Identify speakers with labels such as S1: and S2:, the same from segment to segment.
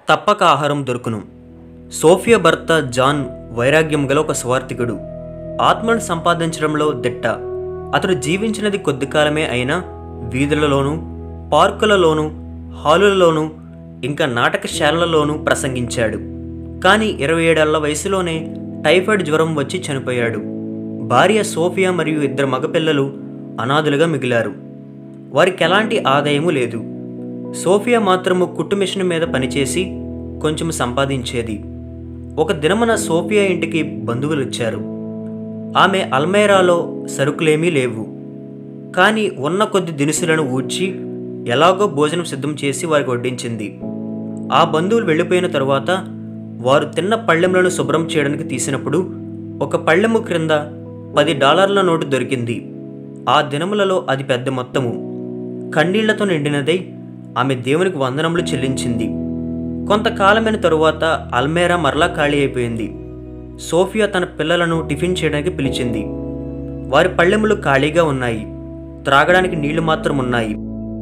S1: తప్పక ఆహారం దొరుకును సోఫియా భర్త జాన్ వైరాగ్యం గల ఒక స్వార్థికుడు ఆత్మను సంపాదించడంలో దిట్ట అతడు జీవించినది కొద్ది కాలమే అయినా వీధులలోనూ పార్కులలోనూ హాలులలోనూ ఇంకా నాటకశాలలలోనూ ప్రసంగించాడు కానీ ఇరవై ఏడేళ్ల వయసులోనే టైఫాయిడ్ జ్వరం వచ్చి చనిపోయాడు భార్య సోఫియా మరియు ఇద్దరు మగపిల్లలు అనాథులుగా మిగిలారు వారికి ఎలాంటి ఆదాయము లేదు సోఫియా మాత్రము కుట్టు మిషన్ మీద పనిచేసి కొంచెం సంపాదించేది ఒక దినమున సోఫియా ఇంటికి బంధువులు వచ్చారు ఆమె అల్మైరాలో సరుకులేమీ లేవు కానీ ఉన్న కొద్ది దినుసులను ఊడ్చి ఎలాగో భోజనం సిద్ధం చేసి వారికి వడ్డించింది ఆ బంధువులు వెళ్ళిపోయిన తరువాత వారు తిన్న పళ్ళెములను శుభ్రం చేయడానికి తీసినప్పుడు ఒక పళ్ళెము క్రింద పది డాలర్ల నోటు దొరికింది ఆ దినములలో అది పెద్ద మొత్తము కన్నీళ్లతో నిండినదై ఆమె దేవునికి వందనములు చెల్లించింది కొంతకాలమైన తరువాత అల్మేరా మరలా ఖాళీ అయిపోయింది సోఫియా తన పిల్లలను టిఫిన్ చేయడానికి పిలిచింది వారి పళ్ళెములు ఖాళీగా ఉన్నాయి త్రాగడానికి నీళ్లు మాత్రం ఉన్నాయి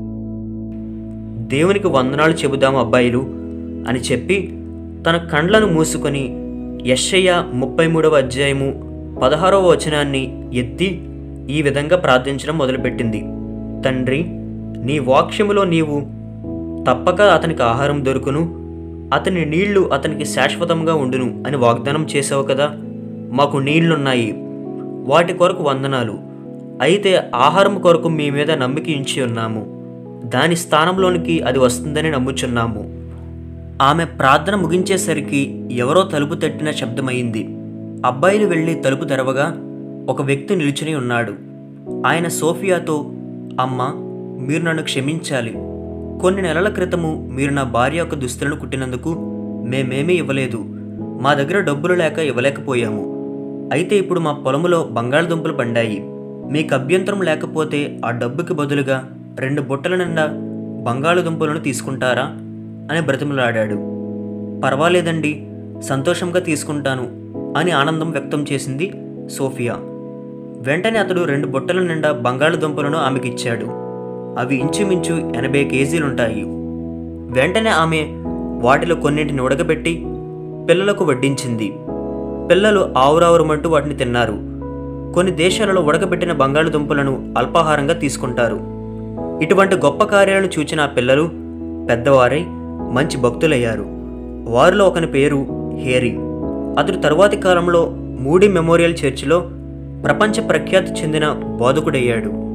S1: దేవునికి వందనాలు చెబుదాము అబ్బాయిలు అని చెప్పి తన కండ్లను మూసుకొని యెషయ్య ముప్పై మూడవ అధ్యాయము పదహారవ వచనాన్ని ఎత్తి ఈ విధంగా ప్రార్థించడం మొదలుపెట్టింది తండ్రి నీ వాక్యములో నీవు తప్పక అతనికి ఆహారం దొరుకును అతని నీళ్లు అతనికి శాశ్వతంగా ఉండును అని వాగ్దానం చేసావు కదా మాకు నీళ్లున్నాయి వాటి కొరకు వందనాలు అయితే ఆహారం కొరకు మీ మీద నమ్మిక ఉంచి ఉన్నాము దాని స్థానంలోనికి అది వస్తుందని నమ్ముచున్నాము ఆమె ప్రార్థన ముగించేసరికి ఎవరో తలుపు తట్టిన శబ్దమైంది అబ్బాయిలు వెళ్ళి తలుపు తెరవగా ఒక వ్యక్తి నిల్చుని ఉన్నాడు ఆయన సోఫియాతో అమ్మ మీరు నన్ను క్షమించాలి కొన్ని నెలల క్రితము మీరు నా భార్య యొక్క దుస్తులను కుట్టినందుకు మేమేమీ ఇవ్వలేదు మా దగ్గర డబ్బులు లేక ఇవ్వలేకపోయాము అయితే ఇప్పుడు మా పొలములో బంగాళదుంపలు పండాయి మీకు అభ్యంతరం లేకపోతే ఆ డబ్బుకి బదులుగా రెండు బుట్టల నిండా బంగాళదుంపలను తీసుకుంటారా అని బ్రతిమలాడాడు పర్వాలేదండి సంతోషంగా తీసుకుంటాను అని ఆనందం వ్యక్తం చేసింది సోఫియా వెంటనే అతడు రెండు బుట్టల నిండా బంగాళదుంపలను ఆమెకిచ్చాడు అవి ఇంచుమించు ఎనభై కేజీలుంటాయి వెంటనే ఆమె వాటిలో కొన్నింటిని ఉడకబెట్టి పిల్లలకు వడ్డించింది పిల్లలు ఆవురావురమంటూ వాటిని తిన్నారు కొన్ని దేశాలలో ఉడకబెట్టిన బంగాళదుంపలను అల్పాహారంగా తీసుకుంటారు ఇటువంటి గొప్ప కార్యాలను చూచిన ఆ పిల్లలు పెద్దవారై మంచి భక్తులయ్యారు వారిలో ఒకని పేరు హేరీ అతడు తరువాతి కాలంలో మూడీ మెమోరియల్ చర్చిలో ప్రపంచ ప్రఖ్యాతి చెందిన బోధకుడయ్యాడు